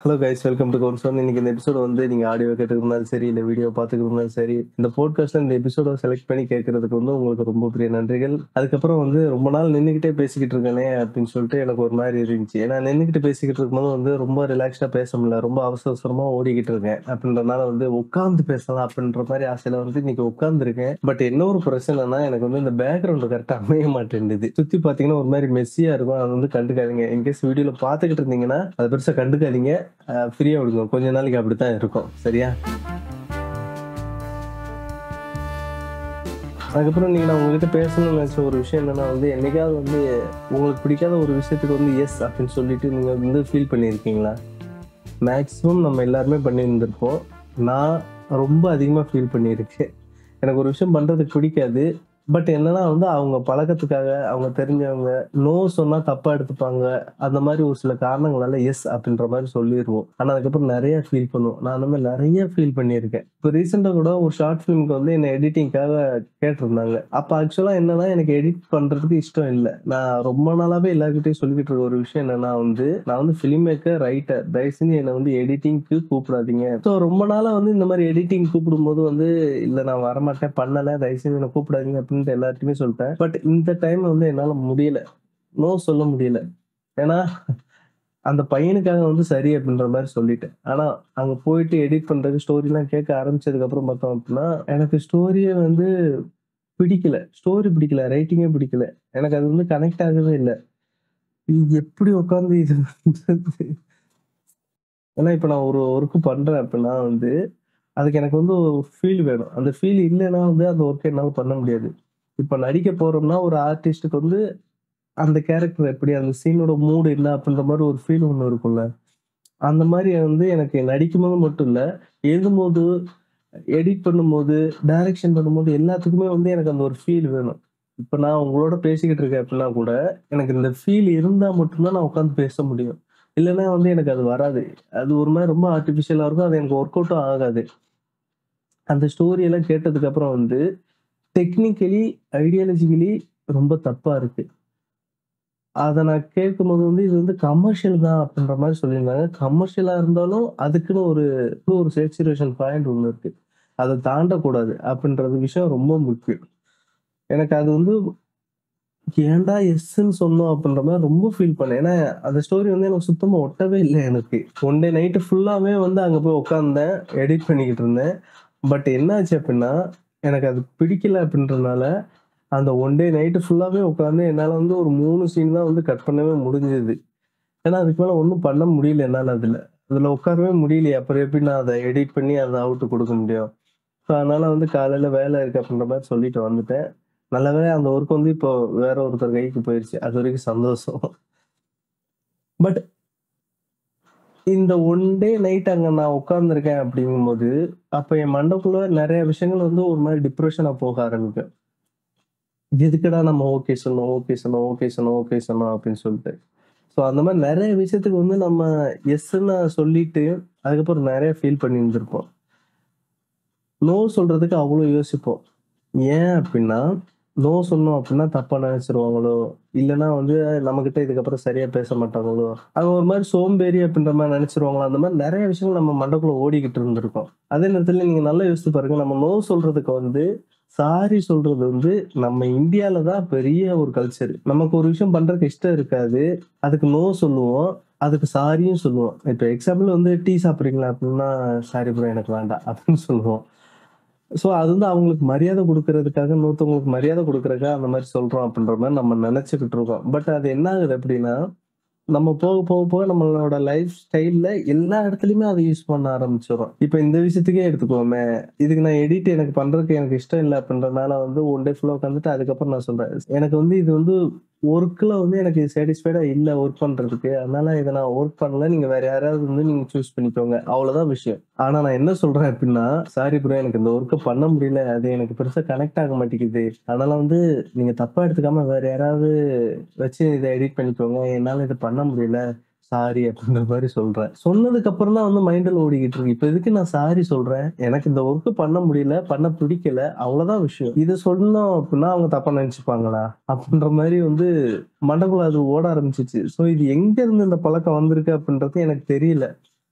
Hello guys welcome to கோர்சோன் இன்னைக்கு இந்த எபிசோட் வந்து நீங்க ஆடியோ கேட்டுக்கிறதுனாலும் சரி இல்ல வீடியோ பார்த்துக்கிறதுனாலும் சரி இந்த போட்காஸ்ட்ல இந்த எபிசோட செலக்ட் பண்ணி கேட்கறதுக்கு வந்து உங்களுக்கு ரொம்ப பெரிய நன்றிகள் அதுக்கப்புறம் வந்து ரொம்ப நாள் நின்றுக்கிட்டே பேசிக்கிட்டு இருக்கேனே அப்படின்னு சொல்லிட்டு எனக்கு ஒரு மாதிரி இருந்துச்சு ஏன்னா நின்றுக்கிட்டு பேசிக்கிட்டு இருக்கும்போது வந்து ரொம்ப ரிலாக்ஸ்டா பேச முடியல ரொம்ப அவசர அவசரமா ஓடிக்கிட்டு இருக்கேன் அப்படின்றனால வந்து உட்காந்து பேசலாம் அப்படின்ற மாதிரி ஆசையில வந்து இன்னைக்கு உட்காந்துருக்கேன் பட் என்ன ஒரு பிரச்சனைனா எனக்கு வந்து இந்த பேக்ரவுண்ட் கரெக்டா அமைய மாட்டேங்குது சுத்தி பாத்தீங்கன்னா ஒரு மாதிரி மெஸ்ஸியா இருக்கும் அதை வந்து கண்டுக்காதீங்க இன்கேஸ் வீடியோல பாத்துக்கிட்டு இருந்தீங்கன்னா அதை பெருசா கண்டுக்காதீங்க ஃப்ரீயா விடுங்க கொஞ்ச நாளைக்கு அப்படித்தான் இருக்கும் சரியா அதுக்கப்புறம் நீங்க நான் உங்ககிட்ட பேசணும்னு நினைச்ச ஒரு விஷயம் என்னன்னா வந்து என்னைக்காவது வந்து உங்களுக்கு பிடிக்காத ஒரு விஷயத்துக்கு வந்து எஸ் அப்படின்னு சொல்லிட்டு நீங்க வந்து ஃபீல் பண்ணியிருக்கீங்களா மேக்ஸிமம் நம்ம எல்லாருமே பண்ணியிருந்திருப்போம் நான் ரொம்ப அதிகமா ஃபீல் பண்ணியிருக்கேன் எனக்கு ஒரு விஷயம் பண்றதுக்கு பிடிக்காது பட் என்னன்னா வந்து அவங்க பழக்கத்துக்காக அவங்க தெரிஞ்சவங்க நோ சொன்னா தப்பா எடுத்துப்பாங்க அந்த மாதிரி ஒரு சில காரணங்களால எஸ் அப்படின்ற மாதிரி சொல்லிடுவோம் ஆனா அதுக்கப்புறம் நிறைய ஃபீல் பண்ணுவோம் நான் அந்த மாதிரி நிறைய ஃபீல் பண்ணியிருக்கேன் இப்போ ரீசெண்டா கூட ஒரு ஷார்ட் ஃபிலிம்க்கு வந்து என்ன எடிட்டிங்காக கேட்டிருந்தாங்க அப்ப ஆக்சுவலா என்னன்னா எனக்கு எடிட் பண்றதுக்கு இஷ்டம் இல்லை நான் ரொம்ப நாளாவே எல்லாருக்கிட்டையும் சொல்லிக்கிட்டு இருக்க ஒரு விஷயம் என்னன்னா வந்து நான் வந்து ஃபிலிம் மேக்கர் ரைட்டர் தயவு செஞ்சு என்னை வந்து எடிட்டிங்க்கு கூப்பிடாதீங்க ஸோ ரொம்ப நாளா வந்து இந்த மாதிரி எடிட்டிங் கூப்பிடும்போது வந்து இல்ல நான் வரமாட்டேன் பண்ணல தயவு செஞ்சு என்னை கூப்பிடாதீங்க அப்படின்ட்டு எல்லார்ட்டையுமே சொல்லிட்டேன் பட் இந்த டைம் வந்து என்னால முடியல நோ சொல்ல முடியல ஏன்னா அந்த பையனுக்காக வந்து சரி அப்படின்ற மாதிரி சொல்லிட்டேன் ஆனா அங்க போயிட்டு எடிட் பண்றது ஸ்டோரி எல்லாம் கேட்க ஆரம்பிச்சதுக்கு அப்புறம் பார்த்தோம் அப்படின்னா எனக்கு ஸ்டோரியே வந்து பிடிக்கல ஸ்டோரி பிடிக்கல ரைட்டிங்கே பிடிக்கல எனக்கு அது வந்து கனெக்ட் ஆகவே இல்லை இது எப்படி உட்காந்து இது பண்றது? ஏன்னா இப்ப நான் ஒரு ஒர்க் பண்றேன் அப்படின்னா வந்து அதுக்கு எனக்கு வந்து ஒரு ஃபீல் வேணும் அந்த ஃபீல் இல்லைன்னா வந்து அந்த ஒர்க்கை என்னால பண்ண முடியாது இப்ப நடிக்க போறோம்னா ஒரு ஆர்டிஸ்டுக்கு வந்து அந்த கேரக்டர் எப்படி அந்த சீனோட மூடு என்ன அப்படின்ற மாதிரி ஒரு ஃபீல் ஒன்று இருக்கும்ல அந்த மாதிரி வந்து எனக்கு நடிக்கும்போது மட்டும் இல்ல எழுதும்போது எடிட் பண்ணும்போது டைரக்ஷன் பண்ணும்போது எல்லாத்துக்குமே வந்து எனக்கு அந்த ஒரு ஃபீல் வேணும் இப்ப நான் உங்களோட பேசிக்கிட்டு இருக்கேன் அப்படின்னா கூட எனக்கு இந்த ஃபீல் இருந்தா மட்டும்தான் நான் உட்காந்து பேச முடியும் இல்லைன்னா வந்து எனக்கு அது வராது அது ஒரு மாதிரி ரொம்ப ஆர்டிஃபிஷியலா இருக்கும் அது எனக்கு ஒர்க் அவுட்டும் ஆகாது அந்த ஸ்டோரி எல்லாம் கேட்டதுக்கு அப்புறம் வந்து டெக்னிக்கலி ஐடியாலஜிக்கலி ரொம்ப தப்பா இருக்கு அதை நான் கேட்கும்போது வந்து இது வந்து கமர்ஷியல் தான் அப்படின்ற மாதிரி சொல்லியிருந்தாங்க கமர்ஷியலா இருந்தாலும் அதுக்குன்னு ஒரு ஒரு சேச்சுரேஷன் பாயிண்ட் ஒன்று இருக்கு அதை தாண்டக்கூடாது அப்படின்றது விஷயம் ரொம்ப முக்கியம் எனக்கு அது வந்து ஏன்டா எஸ்ன்னு சொன்னோம் அப்படின்ற மாதிரி ரொம்ப ஃபீல் பண்ணேன் ஏன்னா அந்த ஸ்டோரி வந்து எனக்கு சுத்தமா ஒட்டவே இல்லை எனக்கு ஒன் டே நைட்டு ஃபுல்லாவே வந்து அங்க போய் உட்காந்தேன் எடிட் பண்ணிக்கிட்டு இருந்தேன் பட் என்னாச்சு அப்படின்னா எனக்கு அது பிடிக்கல அப்படின்றனால அந்த ஒன் டே நைட்டு ஃபுல்லாவே உட்காந்து என்னால வந்து ஒரு மூணு சீன் தான் வந்து கட் பண்ணவே முடிஞ்சது ஏன்னா அதுக்கு மேல ஒன்றும் பண்ண முடியல என்னால அதுல அதுல உட்காரவே முடியலையே அப்புறம் எப்படி நான் அதை எடிட் பண்ணி அதை அவுட்டு கொடுக்க முடியும் ஸோ அதனால வந்து காலையில வேலை இருக்கு அப்படின்ற மாதிரி சொல்லிட்டு வந்துட்டேன் நல்ல வேளை அந்த ஒர்க் வந்து இப்போ வேற ஒருத்தர் கைக்கு போயிருச்சு அது வரைக்கும் சந்தோஷம் பட் இந்த ஒன் டே நைட் அங்க நான் உட்கார்ந்துருக்கேன் அப்படிங்கும்போது அப்ப என் மண்டக்குள்ள நிறைய விஷயங்கள் வந்து ஒரு மாதிரி டிப்ரெஷனா போக ஆரம்பிக்கும் எதுக்குடா நம்ம ஓகே சொன்னோம் ஓகே சொன்னோம் ஓகே சொன்னோம் ஓகே சொன்னோம் அப்படின்னு சொல்லிட்டு ஸோ அந்த மாதிரி நிறைய விஷயத்துக்கு வந்து நம்ம எஸ்ன்னு சொல்லிட்டு அதுக்கப்புறம் நிறைய ஃபீல் பண்ணி இருந்திருப்போம் நோ சொல்றதுக்கு அவ்வளோ யோசிப்போம் ஏன் அப்படின்னா நோ சொன்னோம் அப்படின்னா தப்பா நினைச்சிருவாங்களோ இல்லைன்னா வந்து நம்ம கிட்ட இதுக்கப்புறம் சரியா பேச மாட்டாங்களோ அது ஒரு மாதிரி சோம்பேறி அப்படின்ற மாதிரி நினைச்சிருவாங்களோ அந்த மாதிரி நிறைய விஷயங்கள் நம்ம மண்டக்குள்ள ஓடிக்கிட்டு இருந்திருக்கோம் அதே நேரத்துல நீங்க நல்லா யோசிச்சு பாருங்க நம்ம நோ சொல்றதுக்கு வந்து சாரி சொல்றது வந்து நம்ம இந்தியால தான் பெரிய ஒரு கல்ச்சர் நமக்கு ஒரு விஷயம் பண்றதுக்கு இஷ்டம் இருக்காது அதுக்கு நோ சொல்லுவோம் அதுக்கு சாரியும் சொல்லுவோம் இப்போ எக்ஸாம்பிள் வந்து டீ சாப்பிட்றீங்களா அப்படின்னா சாரி ப்ரோ எனக்கு வேண்டாம் அப்படின்னு சொல்லுவோம் ஸோ அது வந்து அவங்களுக்கு மரியாதை கொடுக்கறதுக்காக இன்னொருத்தவங்களுக்கு மரியாதை கொடுக்கறதுக்காக அந்த மாதிரி சொல்றோம் அப்படின்ற மாதிரி நம்ம நினைச்சுக்கிட்டு இருக்கோம் பட் அது என்ன ஆகுது அப்படின்னா நம்ம போக போக போக நம்மளோட லைஃப் ஸ்டைல்ல எல்லா இடத்துலயுமே அதை யூஸ் பண்ண ஆரம்பிச்சிடும் இப்போ இந்த விஷயத்துக்கே எடுத்துக்கோமே இதுக்கு நான் எடிட் எனக்கு பண்றதுக்கு எனக்கு இஷ்டம் இல்லை அப்படின்றதுனால வந்து ஒன் டே ஃபுல்லாக உட்காந்துட்டு அதுக்கப்புறம் நான் சொல்றேன் எனக்கு வந்து இது வந்து ஒர்க்ல வந்து எனக்கு சாட்டிஸ்ஃபைடா இல்லை ஒர்க் பண்றதுக்கு அதனால இதை நான் ஒர்க் பண்ணல நீங்க வேற யாராவது வந்து நீங்க சூஸ் பண்ணிக்கோங்க அவ்வளவுதான் விஷயம் ஆனா நான் என்ன சொல்றேன் அப்படின்னா சாரி ப்ரோ எனக்கு இந்த ஒர்க்கை பண்ண முடியல அது எனக்கு பெருசா கனெக்ட் ஆக மாட்டேங்குது அதனால வந்து நீங்க தப்பா எடுத்துக்காம வேற யாராவது வச்சு இதை எடிட் பண்ணிக்கோங்க என்னால இதை பண்ண முடியல சாரி அப்படின்ற மாதிரி சொல்றேன் சொன்னதுக்கு அப்புறம் தான் வந்து மைண்டில் ஓடிக்கிட்டு இருக்கு இப்ப எதுக்கு நான் சாரி சொல்றேன் எனக்கு இந்த ஒர்க் பண்ண முடியல பண்ண பிடிக்கல அவ்வளவுதான் விஷயம் இதை சொன்னோம் அப்படின்னா அவங்க தப்பா நினைச்சுப்பாங்களா அப்படின்ற மாதிரி வந்து மண்டக்குள்ள அது ஓட ஆரம்பிச்சிச்சு ஸோ இது எங்க இருந்து இந்த பழக்கம் வந்திருக்கு அப்படின்றது எனக்கு தெரியல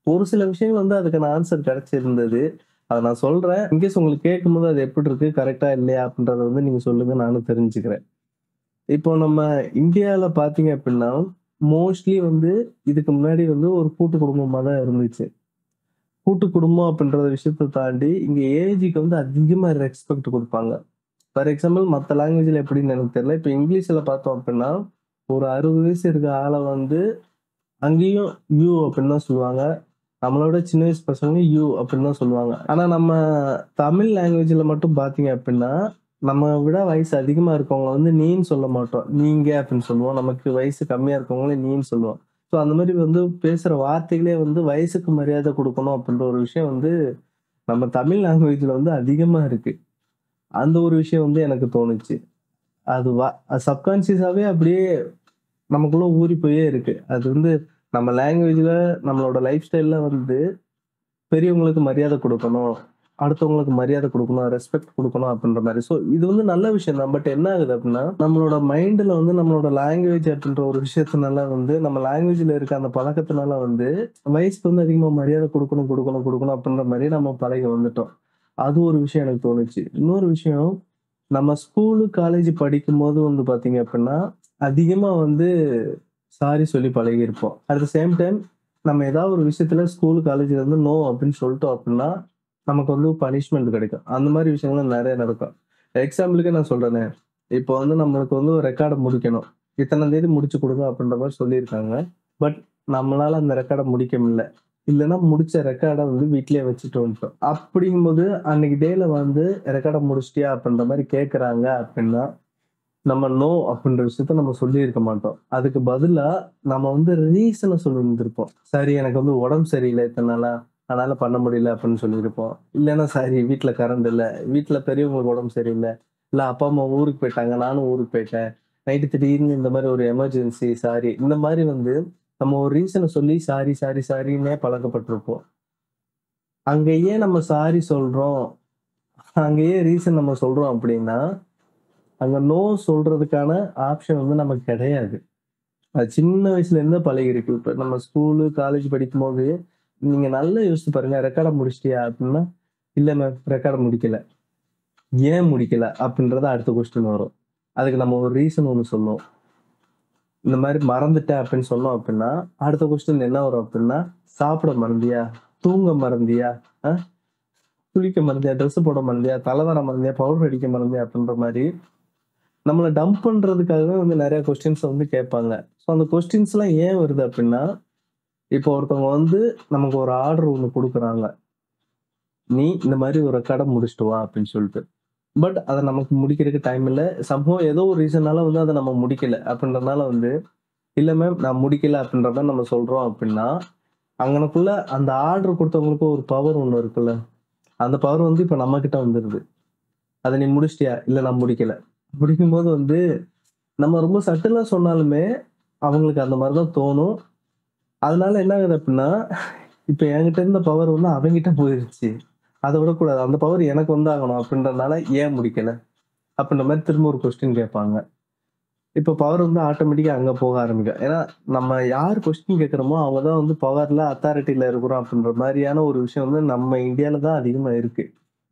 ஒரு சில விஷயங்கள் வந்து அதுக்கான ஆன்சர் கிடைச்சிருந்தது அதை நான் சொல்றேன் இன்கேஸ் உங்களுக்கு கேட்கும்போது அது எப்படி இருக்கு கரெக்டா இல்லையா அப்படின்றத வந்து நீங்க சொல்லுங்க நானும் தெரிஞ்சுக்கிறேன் இப்போ நம்ம இந்தியாவில் பார்த்தீங்க அப்படின்னா மோஸ்ட்லி வந்து இதுக்கு முன்னாடி வந்து ஒரு கூட்டு குடும்பமாக தான் இருந்துச்சு கூட்டு குடும்பம் அப்படின்ற விஷயத்தை தாண்டி இங்க ஏஜுக்கு வந்து அதிகமா ரெஸ்பெக்ட் கொடுப்பாங்க ஃபார் எக்ஸாம்பிள் மற்ற லாங்குவேஜ்ல எப்படின்னு எனக்கு தெரியல இப்போ இங்கிலீஷ்ல பார்த்தோம் அப்படின்னா ஒரு அறுபது வயசு இருக்க ஆளை வந்து அங்கேயும் யூ அப்படின்னு தான் சொல்லுவாங்க நம்மளோட சின்ன வயசு பசங்க யூ அப்படின்னு தான் சொல்லுவாங்க ஆனா நம்ம தமிழ் லாங்குவேஜ்ல மட்டும் பாத்தீங்க அப்படின்னா நம்ம விட வயசு அதிகமா இருக்கவங்க வந்து நீன்னு சொல்ல மாட்டோம் நீங்க அப்படின்னு சொல்லுவோம் நமக்கு வயசு கம்மியா இருக்கவங்களே நீன்னு சொல்லுவோம் ஸோ அந்த மாதிரி வந்து பேசுற வார்த்தைகளே வந்து வயசுக்கு மரியாதை கொடுக்கணும் அப்படின்ற ஒரு விஷயம் வந்து நம்ம தமிழ் லாங்குவேஜ்ல வந்து அதிகமா இருக்கு அந்த ஒரு விஷயம் வந்து எனக்கு தோணுச்சு அது வா சப்கான்சியஸாவே அப்படியே நமக்குள்ள ஊறி போயே இருக்கு அது வந்து நம்ம லாங்குவேஜ்ல நம்மளோட லைஃப் ஸ்டைல்ல வந்து பெரியவங்களுக்கு மரியாதை கொடுக்கணும் அடுத்தவங்களுக்கு மரியாதை கொடுக்கணும் ரெஸ்பெக்ட் கொடுக்கணும் அப்படின்ற மாதிரி ஸோ இது வந்து நல்ல விஷயம் தான் பட் என்ன ஆகுது அப்படின்னா நம்மளோட மைண்டில் வந்து நம்மளோட லாங்குவேஜ் அப்படின்ற ஒரு விஷயத்தினால வந்து நம்ம லாங்குவேஜில் இருக்க அந்த பழக்கத்தினால வந்து வயசுக்கு வந்து அதிகமாக மரியாதை கொடுக்கணும் கொடுக்கணும் கொடுக்கணும் அப்படின்ற மாதிரி நம்ம பழகி வந்துட்டோம் அது ஒரு விஷயம் எனக்கு தோணுச்சு இன்னொரு விஷயம் நம்ம ஸ்கூலு காலேஜ் படிக்கும் போது வந்து பார்த்தீங்க அப்படின்னா அதிகமாக வந்து சாரி சொல்லி பழகியிருப்போம் அட் த சேம் டைம் நம்ம ஏதாவது ஒரு விஷயத்துல ஸ்கூல் காலேஜ்ல இருந்து நோ அப்படின்னு சொல்லிட்டோம் அப்படின்னா நமக்கு வந்து பனிஷ்மெண்ட் கிடைக்கும் அந்த மாதிரி விஷயங்கள்லாம் நிறைய நடக்கும் எக்ஸாம்பிளுக்கு நான் சொல்றேனே இப்போ வந்து நம்மளுக்கு வந்து ஒரு ரெக்கார்டை முடிக்கணும் இத்தனை தேதி முடிச்சு கொடுங்க அப்படின்ற மாதிரி சொல்லியிருக்காங்க பட் நம்மளால அந்த ரெக்கார்டை முடிக்க முடியல இல்லைன்னா முடிச்ச ரெக்கார்டை வந்து வீட்லயே வச்சுட்டு வந்துட்டோம் அப்படிங்கும்போது அன்னைக்கு டேல வந்து ரெக்கார்டை முடிச்சிட்டியா அப்படின்ற மாதிரி கேட்குறாங்க அப்படின்னா நம்ம நோ அப்படின்ற விஷயத்த நம்ம சொல்லியிருக்க மாட்டோம் அதுக்கு பதிலா நம்ம வந்து ரீசனை சொல்லி இருந்திருப்போம் சரி எனக்கு வந்து உடம்பு சரியில்லை இத்தனை நாளா அதனால பண்ண முடியல அப்படின்னு சொல்லியிருப்போம் இல்லைன்னா சரி வீட்டுல கரண்ட் இல்லை வீட்டுல பெரியவங்களுக்கு உடம்பு சரியில்லை இல்ல அப்பா அம்மா ஊருக்கு போயிட்டாங்க நானும் ஊருக்கு போயிட்டேன் நைட்டு திடீர்னு இந்த மாதிரி ஒரு எமர்ஜென்சி சாரி இந்த மாதிரி வந்து நம்ம ஒரு ரீசனை சொல்லி சாரி சாரி சாரின்னே பழக்கப்பட்டிருப்போம் அங்கேயே நம்ம சாரி சொல்றோம் அங்கேயே ரீசன் நம்ம சொல்றோம் அப்படின்னா அங்க நோ சொல்றதுக்கான ஆப்ஷன் வந்து நமக்கு கிடையாது அது சின்ன வயசுல இருந்தே பழகி இருக்கு இப்ப நம்ம ஸ்கூலு காலேஜ் படிக்கும் போது நீங்க நல்லா யோசிச்சு பாருங்க ரெக்கார்டை முடிச்சிட்டியா அப்படின்னா இல்ல மேம் ரெக்கார்டை முடிக்கல ஏன் முடிக்கல அப்படின்றத அடுத்த கொஸ்டின் வரும் அதுக்கு நம்ம ஒரு ரீசன் ஒன்று சொல்லுவோம் இந்த மாதிரி மறந்துட்டேன் அப்படின்னு சொன்னோம் அப்படின்னா அடுத்த கொஸ்டின் என்ன வரும் அப்படின்னா சாப்பிட மறந்தியா தூங்க மறந்தியா அஹ்? குளிக்க மறந்தியா ட்ரெஸ் போட மறந்தியா தலைவர மறந்தியா பவுடர் அடிக்க மறந்தியா அப்படின்ற மாதிரி நம்மளை டம்ப் பண்றதுக்காகவே வந்து நிறைய கொஸ்டின்ஸ் வந்து கேட்பாங்க ஸோ அந்த கொஸ்டின்ஸ் எல்லாம் ஏன் வருது அப்படின்னா இப்போ ஒருத்தவங்க வந்து நமக்கு ஒரு ஆர்டர் ஒன்று கொடுக்குறாங்க நீ இந்த மாதிரி ஒரு கடை முடிச்சுட்டு வா அப்படின்னு சொல்லிட்டு பட் அதை நமக்கு முடிக்கிறதுக்கு டைம் இல்லை சம்பவம் ஏதோ ஒரு ரீசனால வந்து அதை நம்ம முடிக்கல அப்படின்றதுனால வந்து இல்லை மேம் நான் முடிக்கல அப்படின்ற மாதிரி நம்ம சொல்றோம் அப்படின்னா அங்கனக்குள்ள அந்த ஆர்டர் கொடுத்தவங்களுக்கு ஒரு பவர் ஒன்று இருக்குல்ல அந்த பவர் வந்து இப்போ நம்ம கிட்ட வந்துருது அதை நீ முடிச்சிட்டியா இல்லை நான் முடிக்கல அப்படிங்கும்போது வந்து நம்ம ரொம்ப சட்டிலாக சொன்னாலுமே அவங்களுக்கு அந்த மாதிரி தான் தோணும் அதனால என்ன ஆகுது அப்படின்னா இப்போ என்கிட்ட இருந்த பவர் வந்து அவங்கிட்ட போயிருச்சு அதை விடக்கூடாது அந்த பவர் எனக்கு வந்து ஆகணும் அப்படின்றதுனால ஏன் முடிக்கல அப்படின்ற மாதிரி திரும்ப ஒரு கொஸ்டின் கேட்பாங்க இப்போ பவர் வந்து ஆட்டோமேட்டிக்காக அங்கே போக ஆரம்பிக்கும் ஏன்னா நம்ம யார் கொஸ்டின் கேட்குறோமோ அவங்க தான் வந்து பவரில் அத்தாரிட்டியில் இருக்கிறோம் அப்படின்ற மாதிரியான ஒரு விஷயம் வந்து நம்ம இந்தியாவில் தான் அதிகமாக இருக்கு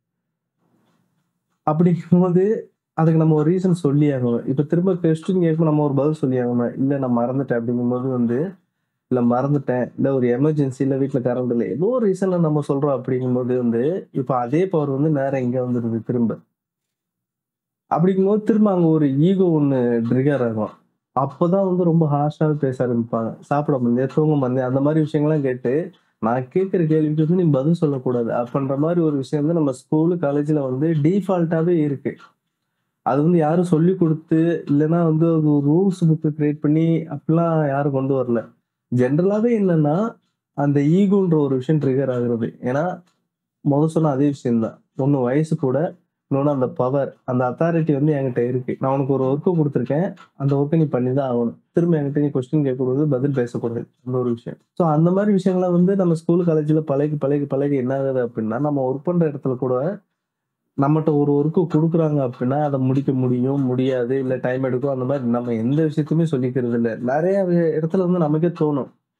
அப்படிங்கும்போது அதுக்கு நம்ம ஒரு ரீசன் சொல்லி ஆகணும் இப்போ திரும்ப கொஸ்டின் கேட்கும் நம்ம ஒரு பதில் சொல்லி ஆகணும் இல்லை நான் மறந்துட்டேன் அப்படிங்கும்போது வந்து இல்லை மறந்துட்டேன் இல்லை ஒரு எமர்ஜென்சி இல்லை வீட்டில் கரண்ட் இல்லை ஏதோ ஒரு ரீசனில் நம்ம சொல்கிறோம் அப்படிங்கும்போது வந்து இப்போ அதே பவர் வந்து நேரம் இங்கே வந்துடுது திரும்ப அப்படிங்கும்போது திரும்ப அங்கே ஒரு ஈகோ ஒன்று ட்ரிகர் ஆகும் அப்போதான் வந்து ரொம்ப ஹார்ஷாகவே பேச ஆரம்பிப்பாங்க சாப்பிட மந்தே தூங்க மந்தே அந்த மாதிரி விஷயங்கள்லாம் கேட்டு நான் கேட்குற கேள்விக்கு வந்து நீ பதில் சொல்லக்கூடாது அப்படின்ற மாதிரி ஒரு விஷயம் வந்து நம்ம ஸ்கூலு காலேஜில் வந்து டீஃபால்ட்டாகவே இருக்கு அது வந்து யாரும் சொல்லி கொடுத்து இல்லைன்னா வந்து அது ஒரு ரூல்ஸ் புக்கு கிரியேட் பண்ணி அப்படிலாம் யாரும் கொண்டு வரல ஜென்ரலாகவே என்னன்னா அந்த ஈகோன்ற ஒரு விஷயம் ட்ரிகர் ஆகுறது ஏன்னா முத சொன்ன அதே விஷயம்தான் ஒன்று வயசு கூட இன்னொன்று அந்த பவர் அந்த அத்தாரிட்டி வந்து என்கிட்ட இருக்கு நான் உனக்கு ஒரு ஒர்க்கு கொடுத்துருக்கேன் அந்த ஒர்க்கை நீ பண்ணி தான் ஆகணும் திரும்ப என்கிட்ட நீ கொஸ்டின் கேட்கக்கூடாது பதில் பேசக்கூடாது அந்த ஒரு விஷயம் ஸோ அந்த மாதிரி விஷயங்களை வந்து நம்ம ஸ்கூல் காலேஜில் பழகி பழகி பழகி என்ன ஆகுது அப்படின்னா நம்ம ஒர்க் பண்ணுற இடத்துல கூட நம்மகிட்ட ஒரு ஒர்க்கு கொடுக்குறாங்க அப்படின்னா அதை முடிக்க முடியும் முடியாது இல்லை டைம் எடுக்கும் அந்த மாதிரி நம்ம எந்த விஷயத்தையுமே சொல்லிக்கிறது இல்லை நிறைய வி- இடத்துல வந்து நமக்கே தோணும்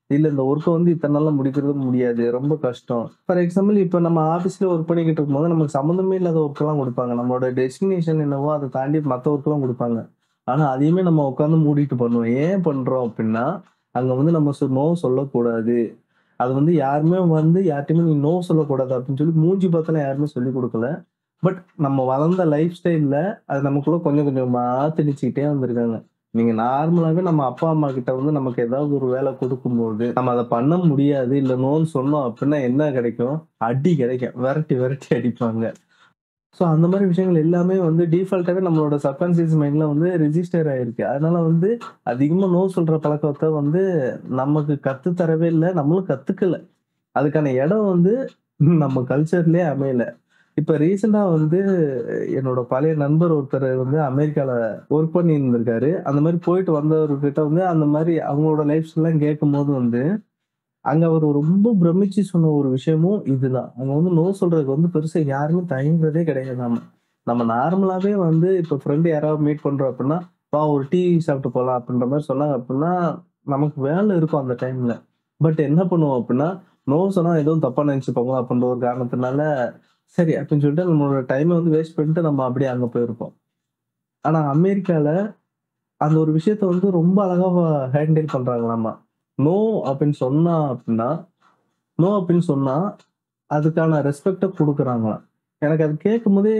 இல்ல இந்த ஒர்க்கை வந்து இத்தனை நாள்ல முடிக்கிறது முடியாது ரொம்ப கஷ்டம் ஃபார் எக்ஸாம்பிள் இப்போ நம்ம ஆஃபீஸ்ல ஒர்க் பண்ணிக்கிட்டு இருக்கும்போது நமக்கு சம்மந்தமே இல்லாத ஒர்க்கெல்லாம் கொடுப்பாங்க நம்மளோட டெஸ்டினேஷன் என்னவோ அதை தாண்டி மற்ற ஒர்க்கெல்லாம் கொடுப்பாங்க ஆனா அதையுமே நம்ம உட்காந்து மூடிட்டு பண்ணுவோம் ஏன் பண்றோம் அப்படின்னா அங்க வந்து நம்ம சொ- நோ சொல்லக்கூடாது அது வந்து யாருமே வந்து யார்ட்டையுமே நீ நோ சொல்லக்கூடாது அப்படின்னு சொல்லி மூஞ்சி பார்த்தாலும் யாருமே சொல்லி கொடுக்கல பட் நம்ம வளர்ந்த லைஃப் ஸ்டைல்ல அது நமக்குள்ள கொஞ்சம் கொஞ்சமா திணிச்சுக்கிட்டே வந்திருக்காங்க நீங்க நார்மலாவே நம்ம அப்பா அம்மா கிட்ட வந்து நமக்கு ஏதாவது ஒரு வேலை கொடுக்கும்போது நம்ம அதை பண்ண முடியாது இல்ல நோன்னு சொன்னோம் அப்படின்னா என்ன கிடைக்கும் அடி கிடைக்கும் விரட்டி விரட்டி அடிப்பாங்க ஸோ அந்த மாதிரி விஷயங்கள் எல்லாமே வந்து டிஃபால்ட்டாகவே நம்மளோட சப்கான்சியஸ் மைண்ட்ல வந்து ரிஜிஸ்டர் ஆயிருக்கு அதனால வந்து அதிகமாக நோ சொல்ற பழக்கத்தை வந்து நமக்கு கத்து தரவே இல்லை நம்மளும் கத்துக்கல அதுக்கான இடம் வந்து நம்ம கல்ச்சர்லயே அமையல இப்ப ரீசெண்டா வந்து என்னோட பழைய நண்பர் ஒருத்தர் வந்து அமெரிக்கால ஒர்க் பண்ணி இருந்திருக்காரு அந்த மாதிரி போயிட்டு வந்தவர்கிட்ட வந்து அந்த மாதிரி அவங்களோட லைஃப் எல்லாம் கேட்கும் போது வந்து அங்க அவர் ரொம்ப பிரமிச்சு சொன்ன ஒரு விஷயமும் இதுதான் அங்க வந்து நோ சொல்றதுக்கு வந்து பெருசா யாருமே தயங்குறதே கிடையாது நம்ம நம்ம நார்மலாவே வந்து இப்ப ஃப்ரெண்டு யாராவது மீட் பண்றோம் அப்படின்னா வா ஒரு டீ சாப்பிட்டு போலாம் அப்படின்ற மாதிரி சொன்னாங்க அப்படின்னா நமக்கு வேலை இருக்கும் அந்த டைம்ல பட் என்ன பண்ணுவோம் அப்படின்னா நோ சொன்னா எதுவும் தப்பா நினைச்சுப்பாங்க அப்படின்ற ஒரு காரணத்தினால சரி அப்படின்னு சொல்லிட்டு நம்மளோட டைமை வந்து வேஸ்ட் பண்ணிட்டு நம்ம அப்படியே அங்க போயிருப்போம் ஆனா அமெரிக்கால அந்த ஒரு விஷயத்த வந்து ரொம்ப அழகா ஹேண்டில் பண்றாங்களாமா நோ அப்படின்னு சொன்னா அப்படின்னா நோ அப்படின்னு சொன்னா அதுக்கான ரெஸ்பெக்ட கொடுக்குறாங்களாம் எனக்கு அது கேட்கும் போதே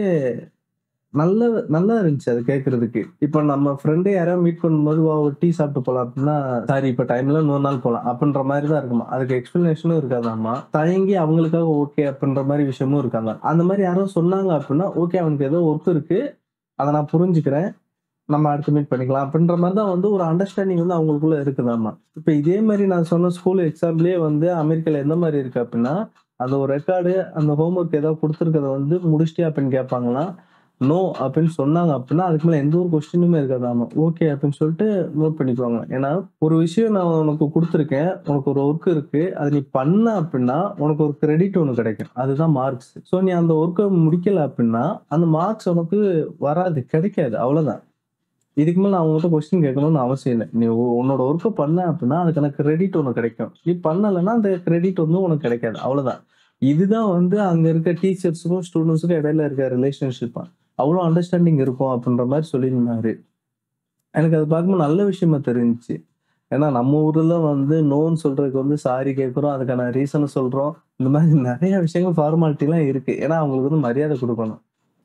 நல்ல நல்லா இருந்துச்சு அது கேட்கறதுக்கு இப்ப நம்ம ஃப்ரெண்டே யாராவது மீட் பண்ணும்போது வா ஒரு டீ சாப்பிட்டு போலாம் அப்படின்னா சாரி இப்ப டைம்ல இன்னொரு நாள் போலாம் அப்படின்ற மாதிரி தான் இருக்குமா அதுக்கு எக்ஸ்பிளனேஷனும் இருக்காதாமா தயங்கி அவங்களுக்காக ஓகே அப்படின்ற மாதிரி விஷயமும் இருக்காங்க அந்த மாதிரி யாரோ சொன்னாங்க அப்படின்னா ஓகே அவனுக்கு ஏதோ ஒர்க் இருக்கு அதை நான் புரிஞ்சுக்கிறேன் நம்ம அடுத்து மீட் பண்ணிக்கலாம் அப்படின்ற மாதிரி தான் வந்து ஒரு அண்டர்ஸ்டாண்டிங் வந்து அவங்களுக்குள்ள இருக்குதாமா இப்ப இதே மாதிரி நான் சொன்ன ஸ்கூல் எக்ஸாம்லயே வந்து அமெரிக்கால எந்த மாதிரி இருக்கு அப்படின்னா அந்த ஒரு ரெக்கார்டு அந்த ஹோம்ஒர்க் ஏதாவது கொடுத்துருக்கத வந்து முடிச்சிட்டியா அப்படின்னு கேட்பாங்களாம் நோ அப்படின்னு சொன்னாங்க அப்படின்னா அதுக்கு மேல எந்த ஒரு கொஸ்டினுமே இருக்காதாமா ஓகே அப்படின்னு சொல்லிட்டு நோட் பண்ணிக்குவாங்க ஏன்னா ஒரு விஷயம் நான் உனக்கு கொடுத்துருக்கேன் உனக்கு ஒரு ஒர்க் இருக்கு அது நீ பண்ண அப்படின்னா உனக்கு ஒரு கிரெடிட் ஒன்று கிடைக்கும் அதுதான் மார்க்ஸ் ஸோ நீ அந்த ஒர்க்கை முடிக்கல அப்படின்னா அந்த மார்க்ஸ் உனக்கு வராது கிடைக்காது அவ்வளவுதான் இதுக்கு மேல நான் உங்ககிட்ட கொஸ்டின் கேட்கணும்னு அவசியம் இல்லை நீ உ- உன்னோட ஒர்க்கை பண்ண அப்படின்னா அதுக்கான கிரெடிட் உனக்கு கிடைக்கும் நீ பண்ணலைன்னா அந்த கிரெடிட் வந்து உனக்கு கிடைக்காது அவ்வளவுதான் இதுதான் வந்து அங்க இருக்க டீச்சர்ஸுக்கும் ஸ்டூடெண்ட்ஸுக்கும் இடையில இருக்க ரிலேஷன்ஷிப் அவ்வளோ அண்டர்ஸ்டாண்டிங் இருக்கும் அப்படின்ற மாதிரி சொல்லியிருந்தாரு எனக்கு அது பார்க்கும்போது நல்ல விஷயமா தெரிஞ்சுச்சு ஏன்னா நம்ம ஊர்ல வந்து நோன்னு சொல்றதுக்கு வந்து சாரி கேட்குறோம் அதுக்கான ரீசனை சொல்றோம் இந்த மாதிரி நிறைய விஷயங்கள் ஃபார்மாலிட்டி எல்லாம் இருக்கு ஏன்னா அவங்களுக்கு வந்து மரியாதை கொடுக்கணும்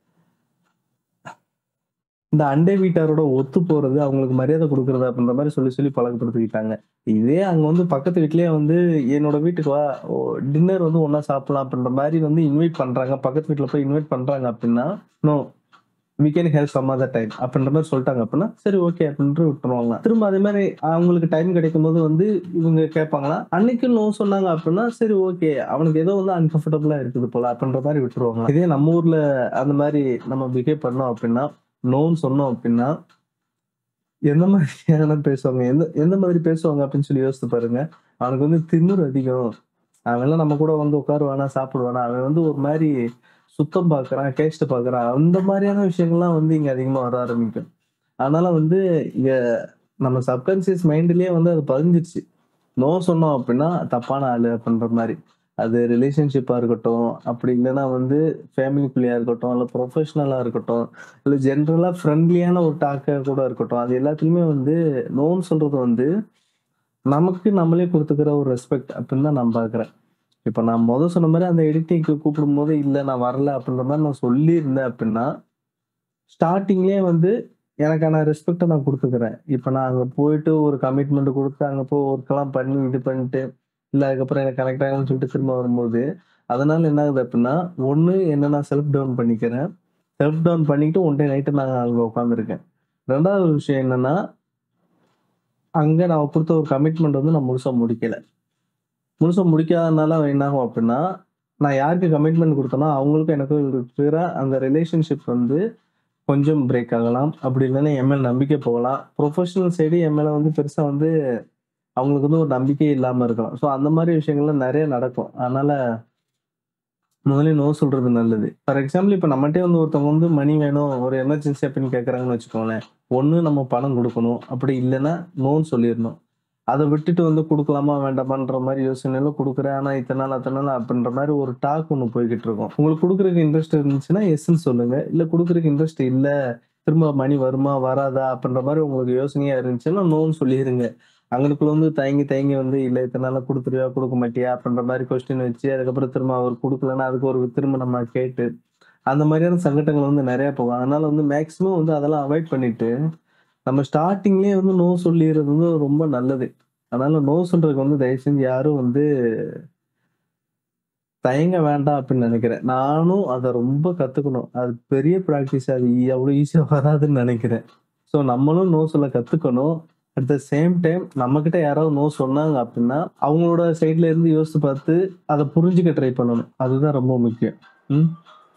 இந்த அண்டை வீட்டாரோட ஒத்து போறது அவங்களுக்கு மரியாதை கொடுக்கறது அப்படின்ற மாதிரி சொல்லி சொல்லி பழக்கப்படுத்திக்கிட்டாங்க இதே அங்க வந்து பக்கத்து வீட்லயே வந்து என்னோட வீட்டுக்கு வா டின்னர் வந்து ஒண்ணா சாப்பிடலாம் அப்படின்ற மாதிரி வந்து இன்வைட் பண்றாங்க பக்கத்து வீட்ல போய் இன்வைட் பண்றாங்க அப்படின்னா no we can help some other time அப்படின்ற மாதிரி சொல்லிட்டாங்க அப்படின்னா சரி ஓகே அப்படின்ட்டு விட்டுருவாங்க திரும்ப அதே மாதிரி அவங்களுக்கு டைம் கிடைக்கும் போது வந்து இவங்க கேட்பாங்களா அன்னைக்கு நோ சொன்னாங்க அப்படின்னா சரி ஓகே அவனுக்கு ஏதோ வந்து அன்கம்ஃபர்டபுளா இருக்குது போல அப்படின்ற மாதிரி விட்டுருவாங்க இதே நம்ம ஊர்ல அந்த மாதிரி நம்ம பிஹேவ் பண்ணோம் அப்படின்னா நோன்னு சொன்னோம் அப்படின்னா எந்த மாதிரியான பேசுவாங்க எந்த எந்த மாதிரி பேசுவாங்க அப்படின்னு சொல்லி யோசித்து பாருங்க அவனுக்கு வந்து திமிரு அதிகம் அவன்லாம் நம்ம கூட வந்து உட்காருவானா சாப்பிடுவானா அவன் வந்து ஒரு மாதிரி சுத்தம் பார்க்கறான் டேஸ்ட் பார்க்கறான் அந்த மாதிரியான விஷயங்கள்லாம் வந்து இங்க அதிகமா வர ஆரம்பிக்கும் அதனால வந்து இங்க நம்ம சப்கான்சியஸ் மைண்ட்லயே வந்து அது பதிஞ்சிருச்சு நோ சொன்னோம் அப்படின்னா தப்பான ஆளு அப்படின்ற மாதிரி அது ரிலேஷன்ஷிப்பா இருக்கட்டும் அப்படி இல்லைன்னா வந்து ஃபேமிலிக்குள்ளேயா இருக்கட்டும் இல்லை ப்ரொஃபஷனலா இருக்கட்டும் இல்லை ஜென்ரலா ஃப்ரெண்ட்லியான ஒரு டாக்க கூட இருக்கட்டும் அது எல்லாத்துலயுமே வந்து நோன்னு சொல்றது வந்து நமக்கு நம்மளே கொடுத்துக்கிற ஒரு ரெஸ்பெக்ட் அப்படின்னு தான் நான் பார்க்குறேன் இப்போ நான் முதல் சொன்ன மாதிரி அந்த எடிட்டிங்க்கு கூப்பிடும் போது இல்லை நான் வரல அப்படின்ற மாதிரி நான் சொல்லியிருந்தேன் அப்படின்னா ஸ்டார்டிங்லேயே வந்து எனக்கான ரெஸ்பெக்டை நான் கொடுத்துக்கிறேன் இப்போ நான் அங்கே போயிட்டு ஒரு கமிட்மெண்ட் கொடுத்து அங்கே போய் ஒர்க்கெல்லாம் பண்ணி இது பண்ணிட்டு இல்லை அதுக்கப்புறம் எனக்கு கனெக்ட் ஆகணும்னு சொல்லிட்டு திரும்ப வரும்போது அதனால என்ன ஆகுது அப்படின்னா ஒன்று என்ன நான் செல்ஃப் டவுன் பண்ணிக்கிறேன் செல்ஃப் டவுன் பண்ணிட்டு ஒன் டே நைட்டு நான் அங்கே உட்காந்துருக்கேன் ரெண்டாவது ஒரு விஷயம் என்னன்னா அங்கே நான் கொடுத்த ஒரு கமிட்மெண்ட் வந்து நான் முழுசா முடிக்கல முழுசா முடிக்காதனால என்ன ஆகும் அப்படின்னா நான் யாருக்கு கமிட்மெண்ட் கொடுத்தேனோ அவங்களுக்கும் எனக்கும் இருக்கிற அந்த ரிலேஷன்ஷிப் வந்து கொஞ்சம் பிரேக் ஆகலாம் அப்படி இல்லைன்னா என் மேல நம்பிக்கை போகலாம் ப்ரொஃபஷனல் சைடு என் மேல வந்து பெருசா வந்து அவங்களுக்கு வந்து ஒரு நம்பிக்கையே இல்லாம இருக்கலாம் ஸோ அந்த மாதிரி விஷயங்கள்லாம் நிறைய நடக்கும் அதனால முதல்ல நோ சொல்றது நல்லது ஃபார் எக்ஸாம்பிள் இப்போ நம்மகிட்டே வந்து ஒருத்தவங்க வந்து மணி வேணும் ஒரு எமர்ஜென்சி அப்படின்னு கேட்குறாங்கன்னு வச்சுக்கோங்களேன் ஒன்று நம்ம பணம் கொடுக்கணும் அப்படி இல்லைன்னா நோன்னு சொல்லிடணும் அதை விட்டுட்டு வந்து கொடுக்கலாமா வேண்டாமான்ற மாதிரி யோசனையில கொடுக்குறேன் ஆனா இத்தனை நாள் அத்தனை நாள் அப்படின்ற மாதிரி ஒரு டாக் ஒன்று போய்கிட்டு இருக்கும் உங்களுக்கு கொடுக்குறதுக்கு இன்ட்ரெஸ்ட் இருந்துச்சுன்னா எஸ்ன்னு சொல்லுங்க இல்ல கொடுக்குறதுக்கு இன்ட்ரெஸ்ட் இல்ல திரும்ப மணி வருமா வராதா அப்படின்ற மாதிரி உங்களுக்கு யோசனையா இருந்துச்சுன்னா நோன்னு சொல்லிடுங்க அங்கனுக்குள்ள வந்து தயங்கி தயங்கி வந்து இல்ல இத்தனை நாளா கொடுத்துருவியா கொடுக்க மாட்டியா அப்படின்ற மாதிரி கொஸ்டின் வச்சு அதுக்கப்புறம் திரும்ப அவர் கொடுக்கலன்னா அதுக்கு ஒரு திரும்ப நம்ம கேட்டு அந்த மாதிரியான சங்கடங்கள் வந்து நிறைய போகும் அதனால வந்து மேக்சிமம் வந்து அதெல்லாம் அவாய்ட் பண்ணிட்டு நம்ம ஸ்டார்டிங்லேயே வந்து நோ சொல்லிடுறது வந்து ரொம்ப நல்லது அதனால நோ சொல்றதுக்கு வந்து தயவு செஞ்சு யாரும் வந்து தயங்க வேண்டாம் அப்படின்னு நினைக்கிறேன் நானும் அதை ரொம்ப கத்துக்கணும் அது பெரிய ப்ராக்டிஸ் அது அவ்வளோ ஈஸியாக வராதுன்னு நினைக்கிறேன் ஸோ நம்மளும் நோ சொல்ல கத்துக்கணும் அட் த சேம் டைம் நம்ம கிட்ட யாராவது நோ சொன்னாங்க அப்படின்னா அவங்களோட சைட்ல இருந்து யோசித்து பார்த்து அதை புரிஞ்சுக்க ட்ரை பண்ணணும் அதுதான் ரொம்ப முக்கியம் ம்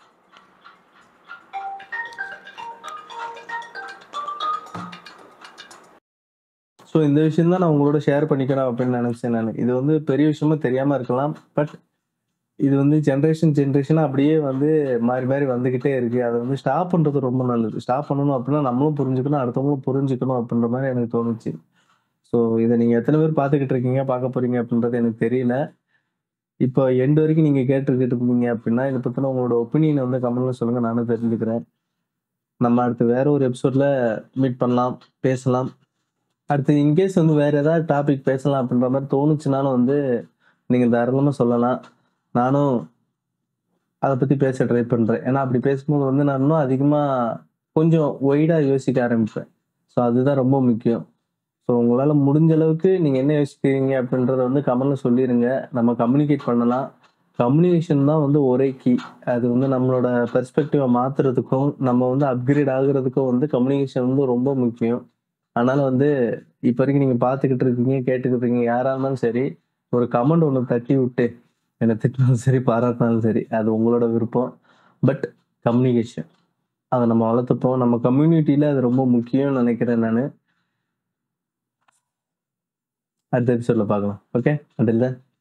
ஸோ இந்த விஷயம் தான் நான் உங்களோட ஷேர் பண்ணிக்கணும் அப்படின்னு நினைச்சேன் நான் இது வந்து பெரிய விஷயமா தெரியாம இருக்கலாம் பட் இது வந்து ஜென்ரேஷன் ஜென்ரேஷனாக அப்படியே வந்து மாறி மாறி வந்துக்கிட்டே இருக்கு அதை வந்து ஸ்டாப் பண்ணுறது ரொம்ப நல்லது ஸ்டாப் பண்ணணும் அப்படின்னா நம்மளும் புரிஞ்சுக்கணும் அடுத்தவங்களும் புரிஞ்சுக்கணும் அப்படின்ற மாதிரி எனக்கு தோணுச்சு ஸோ இதை நீங்கள் எத்தனை பேர் பார்த்துக்கிட்டு இருக்கீங்க பார்க்க போறீங்க அப்படின்றது எனக்கு தெரியல இப்போ எண்டு வரைக்கும் நீங்கள் கேட்டுக்கிட்டு இருக்கீங்க அப்படின்னா இதை பற்றின உங்களோட ஒப்பீனியனை வந்து கமெண்ட்ல சொல்லுங்கள் நானும் தெரிஞ்சுக்கிறேன் நம்ம அடுத்து வேற ஒரு எபிசோட்ல மீட் பண்ணலாம் பேசலாம் அடுத்து இன்கேஸ் வந்து வேற ஏதாவது டாபிக் பேசலாம் அப்படின்ற மாதிரி தோணுச்சுனாலும் வந்து நீங்கள் தாராளமாக சொல்லலாம் நானும் அதை பற்றி பேச ட்ரை பண்ணுறேன் ஏன்னா அப்படி பேசும்போது வந்து நான் இன்னும் அதிகமாக கொஞ்சம் ஒய்டாக யோசிக்க ஆரம்பிப்பேன் ஸோ அதுதான் ரொம்ப முக்கியம் ஸோ உங்களால் முடிஞ்ச அளவுக்கு நீங்கள் என்ன யோசிக்கிறீங்க அப்படின்றத வந்து கமெண்ட்ல சொல்லிடுங்க நம்ம கம்யூனிகேட் பண்ணலாம் கம்யூனிகேஷன் தான் வந்து ஒரே கீ அது வந்து நம்மளோட பெர்ஸ்பெக்டிவை மாற்றுறதுக்கும் நம்ம வந்து அப்கிரேட் ஆகுறதுக்கும் வந்து கம்யூனிகேஷன் வந்து ரொம்ப முக்கியம் அதனால வந்து இப்போ வரைக்கும் நீங்கள் பார்த்துக்கிட்டு இருக்கீங்க கேட்டுக்கிட்டு இருக்கீங்க யாராக இருந்தாலும் சரி ஒரு கமெண்ட் ஒன்று தட்டி விட்டு என்னை திட்டினாலும் சரி பாராட்டினாலும் சரி அது உங்களோட விருப்பம் பட் கம்யூனிகேஷன் அதை நம்ம வளர்த்துப்போம் நம்ம கம்யூனிட்டியில் அது ரொம்ப முக்கியம்னு நினைக்கிறேன் நான் அடுத்த எபிசோடில் பார்க்கலாம் ஓகே அதில்